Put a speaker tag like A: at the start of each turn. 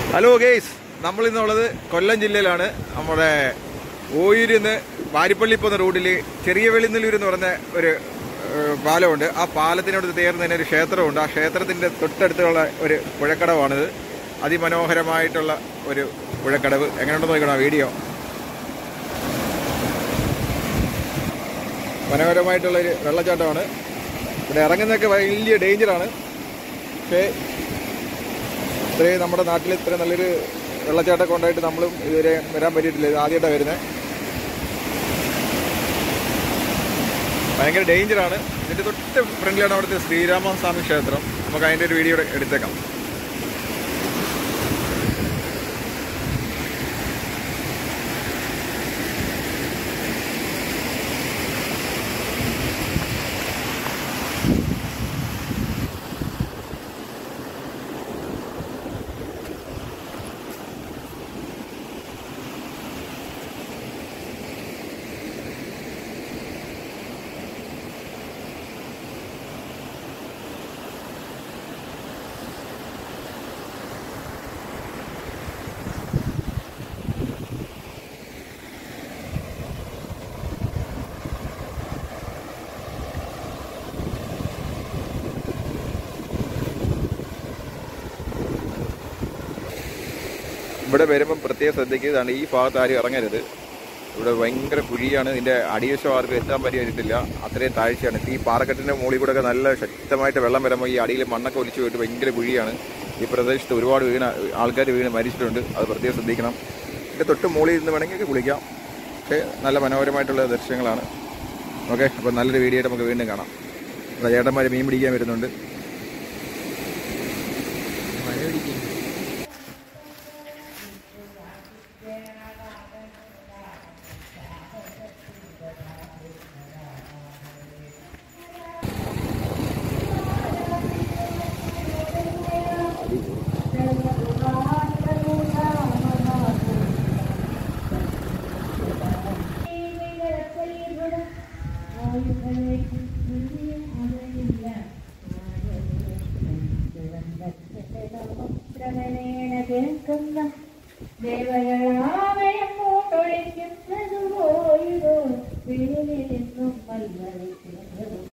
A: hello guys നമ്മൾ ഇന്നുള്ളത് കൊല്ലം ജില്ലയിലാണ് നമ്മുടെ ഓയൂരിൽ നിന്ന് വാരിപ്പള്ളി പോകുന്ന റോഡിൽ ചെറിയ വെളിനല്ലൂർ എന്ന് പറഞ്ഞ ഒരു ഏഹ്, പാലമുണ്ട് ആ പാലത്തിനോട് ചേർന്ന് തന്നെ ഒരു ക്ഷേത്രമുണ്ട് ആ ക്ഷേത്രത്തിൻ്റെ തൊട്ടടുത്തുള്ള ഒരു പുഴക്കടവാണിത് അതിമനോഹരമായിട്ടുള്ള ഒരു പുഴക്കടവ് എങ്ങനെയുണ്ടെന്ന് നോക്കണം ആ വീഡിയോ മനോഹരമായിട്ടുള്ള ഒരു വെള്ളച്ചാട്ടമാണ് ഇവിടെ ഇറങ്ങുന്നതൊക്കെ വലിയ ഡേഞ്ചറാണ് പക്ഷേ ഇത്രയും നമ്മുടെ നാട്ടിൽ ഇത്ര നല്ലൊരു വെള്ളച്ചാട്ടമൊക്കെ ഉണ്ടായിട്ട് നമ്മളും ഇതുവരെ വരാൻ പറ്റിയിട്ടില്ല ഇത് ആദ്യമായിട്ടാണ് വരുന്നത് ഭയങ്കര ഡേഞ്ചറാണ് ഇതിൻ്റെ തൊട്ട് ഫ്രണ്ടിലാണ് അവിടുത്തെ ശ്രീരാമസ്വാമി ക്ഷേത്രം നമുക്ക് അതിൻ്റെ ഒരു വീഡിയോ എടുത്തേക്കാം ഇവിടെ വരുമ്പം പ്രത്യേകം ശ്രദ്ധിക്കുന്നതാണ് ഈ ഭാഗത്ത് ആരും ഇറങ്ങരുത് ഇവിടെ ഭയങ്കര കുഴിയാണ് ഇതിന്റെ അടിവശം ആർക്കും എത്താൻ പറ്റിയിട്ടില്ല അത്രയും താഴ്ചയാണ് ഈ പാറക്കെട്ടിന്റെ മുകളിൽ കൂടെ ഒക്കെ നല്ല ശക്തമായിട്ട് വെള്ളം വരുമ്പോൾ ഈ അടിയിൽ മണ്ണൊക്കെ ഒലിച്ചു പോയിട്ട് ഭയങ്കര കുഴിയാണ് ഈ പ്രദേശത്ത് ഒരുപാട് വീണ ആൾക്കാർ വീണ് മരിച്ചിട്ടുണ്ട് അത് പ്രത്യേകം ശ്രദ്ധിക്കണം ഇതിന്റെ തൊട്ട് മുകളിൽ ഇരുന്ന് വേണമെങ്കിൽ കുളിക്കാം പക്ഷേ നല്ല മനോഹരമായിട്ടുള്ള ദൃശ്യങ്ങളാണ് ഓക്കെ അപ്പോൾ നല്ലൊരു വീഡിയോ ആയിട്ട് നമുക്ക് വീണ്ടും കാണാം ഇവിടെ ചേട്ടന്മാർ മീൻ പിടിക്കാൻ വരുന്നുണ്ട്
B: കേൾക്കുന്ന ദേവകളാമയം മൂട്ടൊളിക്കുന്നതുപോയിടോ വേലിൽ നിന്നും മല്ലറിക്കുന്നതും